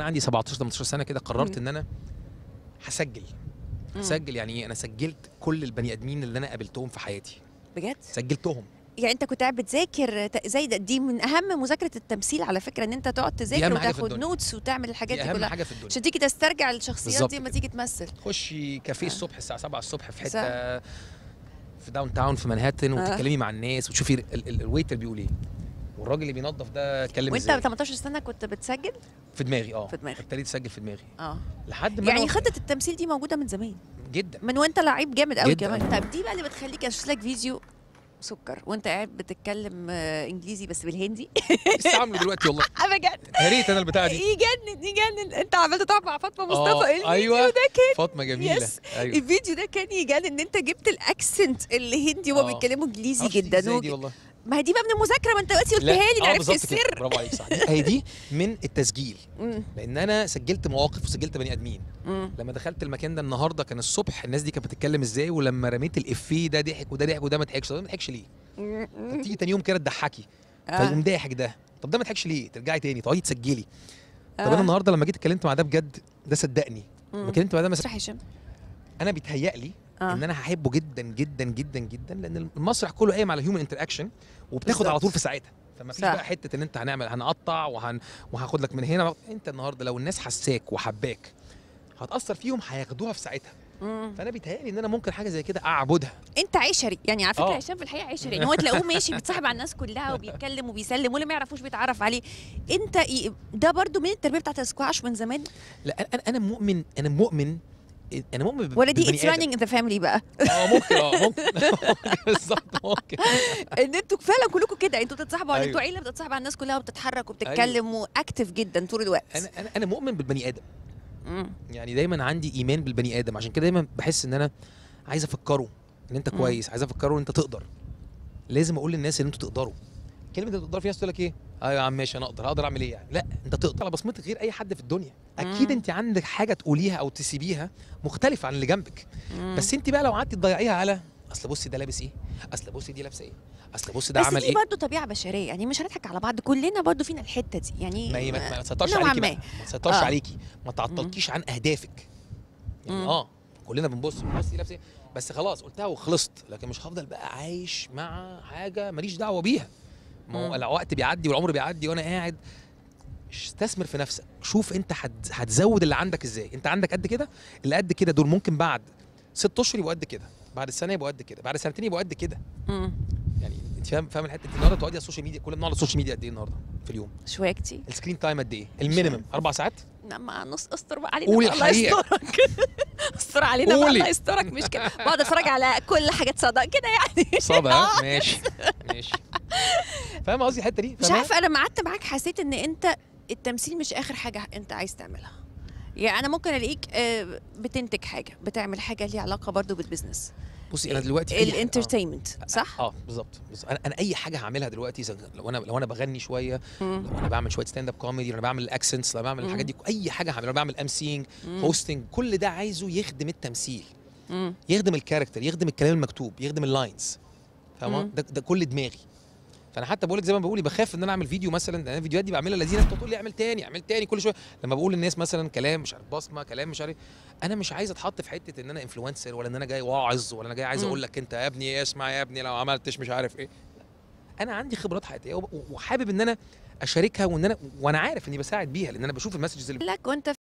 عندي 17 18 سنه كده قررت مم. ان انا هسجل مم. هسجل يعني ايه انا سجلت كل البني ادمين اللي انا قابلتهم في حياتي بجد سجلتهم يعني انت كنت قاعد بتذاكر ت- زي ده دي من اهم مذاكره التمثيل على فكره ان انت تقعد تذاكر أهم حاجة في وتاخد الدنيا. نوتس وتعمل الحاجات دي دي اهم كلها حاجه في الدنيا عشان تيجي تسترجع الشخصيات بالظبط دي لما كده. تيجي تمثل تخشي كافيه آه. الصبح الساعه 7 الصبح في صح. حته في داون تاون في منهاتن آه. وتتكلمي مع الناس وتشوفي ال- ال- الويتر بيقول ايه والراجل اللي بينظف ده اتكلم وانت ازاي 18 سنه كنت بتسجل في دماغي اه في دماغك. ابتديت اسجل في دماغي اه لحد ما يعني أنا- خطه التمثيل دي موجوده من زمان جدا من وانت لعيب جامد قوي جداً. كمان طب دي بقى اللي بتخليك اشوف لك فيديو سكر وانت قاعد بتتكلم آه، انجليزي بس بالهندي لسه عامله دلوقتي والله بجد يا ريت انا البتاعه دي يجنن يجنن انت عمال تقعد مع فاطمه آه، مصطفى الفيديو أيوة. ده كان فاطمه جميله يس. ايوه الفيديو ده كان يجنن ان انت جبت الاكسنت الهندي وهو آه. بيتكلموا انجليزي عرفتي جدا ازاي وج- دي والله ما هي دي بقى من المذاكره ما انت دلوقتي لا، قلتها لي آه، أنا عرفت بالظبط كده. السر برافو عليك صح هي دي من التسجيل مم. لان انا سجلت مواقف وسجلت بني ادمين مم. لما دخلت المكان ده النهارده كان الصبح الناس دي كانت بتتكلم ازاي ولما رميت الافيه ده ضحك وده ضحك وده ما ضحكش طب ده ما ضحكش ليه؟ طب تيجي تاني يوم كده تضحكي فيقوم آه. ضاحك ده طب ده ما ضحكش ليه؟ ترجعي تاني تقعدي تسجلي طب آه. انا النهارده لما جيت اتكلمت مع ده بجد ده صدقني لما مم. اتكلمت مع ده مثلا مسرح هشام انا بيتهيألي آه. ان انا هحبه جدا جدا جدا جدا لان المسرح كله قايم على هيومن انتراكشن وبتاخد بالظبط. على طول في ساعتها فما فيش صح. بقى حته ان انت هنعمل هنقطع وهن وهاخد لك من هنا انت النهارده لو الناس حساك وحباك هتاثر فيهم هياخدوها في ساعتها مم. فانا بيتهيألي ان انا ممكن حاجه زي كده اعبدها انت عشري يعني على فكره آه. هشام في الحقيقه عشري يعني هو تلاقوه ماشي بيتصاحب على الناس كلها وبيتكلم وبيسلم واللي ما يعرفوش بيتعرف عليه انت إيه- ده برضو من التربيه بتاعت السكواش من زمان لا انا انا مؤمن انا مؤمن انا مؤمن ب- ولا دي بالبني اتس آدم. رانينج ان ذا فاميلي بقى اه ممكن اه ممكن بالظبط ممكن ان انتوا فعلا كلكم كده انتوا بتتصاحبوا على أيوة. انتوا عيله بتتصاحب على الناس كلها وبتتحرك وبتتكلم واكتف جدا طول الوقت انا انا انا مؤمن بالبني ادم مم. يعني دايما عندي ايمان بالبني ادم عشان كده دايما بحس ان انا عايز افكره ان انت مم. كويس عايز افكره ان انت تقدر لازم اقول للناس ان انتوا تقدروا كلمه انت تقدر في ناس تقول لك ايه ايوه يا عم ماشي انا اقدر اقدر اعمل ايه يعني لا انت تقدر على بصمتك غير اي حد في الدنيا اكيد مم. انت عندك حاجه تقوليها او تسيبيها مختلفه عن اللي جنبك مم. بس انت بقى لو قعدتي تضيعيها على اصل بصي ده لابس ايه اصل بصي دي لابسه ايه اصل بصي ده بس عمل دي ايه برضه طبيعه بشريه يعني مش هنضحك على بعض كلنا برضه فينا الحته دي يعني ما هي ما ما تسيطرش نوعاً عليكي ما. بقى ما تسيطرش آه. عليكي ما تعطلكيش عن اهدافك يعني مم. اه كلنا بنبص بص دي لابسه إيه؟ بس خلاص قلتها وخلصت لكن مش هفضل بقى عايش مع حاجه ماليش دعوه بيها ما هو مم. الوقت بيعدي والعمر بيعدي وانا قاعد استثمر في نفسك شوف انت هت- هتزود اللي عندك ازاي انت عندك قد كده اللي قد كده دول ممكن بعد ست اشهر يبقوا قد كده بعد السنه يبقوا قد كده بعد سنتين يبقوا قد كده مم. يعني انت فاهم فاهم الحته دي النهارده تقعدي على السوشيال ميديا كلنا بنقعد على السوشيال ميديا قد ايه النهارده في اليوم شويه كتير السكرين تايم قد ايه المينيمم اربع ساعات لما نص استر بقى علينا قولي بقى، الله الحقيقة. يسترك استر علينا بقى قولي. الله يسترك مش كده بقعد اتفرج على كل حاجات صدق كده يعني صعبة ها؟ ماشي ماشي فاهم قصدي الحته دي مش فاهمها؟ عارفه انا لما قعدت معاك حسيت ان انت التمثيل مش اخر حاجه انت عايز تعملها يعني انا ممكن الاقيك آه، بتنتج حاجه بتعمل حاجه ليها علاقه برضو بالبزنس بصي انا دلوقتي أي حاجة- آه. الانترتينمنت صح اه بالظبط بالظبط. انا انا اي حاجه هعملها دلوقتي زي- لو انا لو انا بغني شويه مم. لو انا بعمل شويه ستاند اب كوميدي لو انا بعمل اكسنتس لو أنا بعمل مم. الحاجات دي اي حاجه هعملها لو بعمل امسينج مم. هوستنج كل ده عايزه يخدم التمثيل مم. يخدم الكاركتر يخدم الكلام المكتوب يخدم اللاينز فاهمه مم. ده, ده كل دماغي فانا حتى بقول لك زي ما بقول بخاف ان انا اعمل فيديو مثلا انا الفيديوهات دي بعملها لذيذه انت تقول لي اعمل تاني اعمل تاني كل شويه لما بقول للناس مثلا كلام مش عارف بصمه كلام مش عارف انا مش عايز اتحط في حته ان انا انفلونسر ولا ان انا جاي واعظ ولا انا جاي عايز مم. اقول لك انت يا ابني اسمع يا ابني لو عملتش مش عارف ايه انا عندي خبرات حياتيه وب- وحابب ان انا اشاركها وان انا وانا عارف اني بساعد بيها لان انا بشوف المسجز اللي لك وانت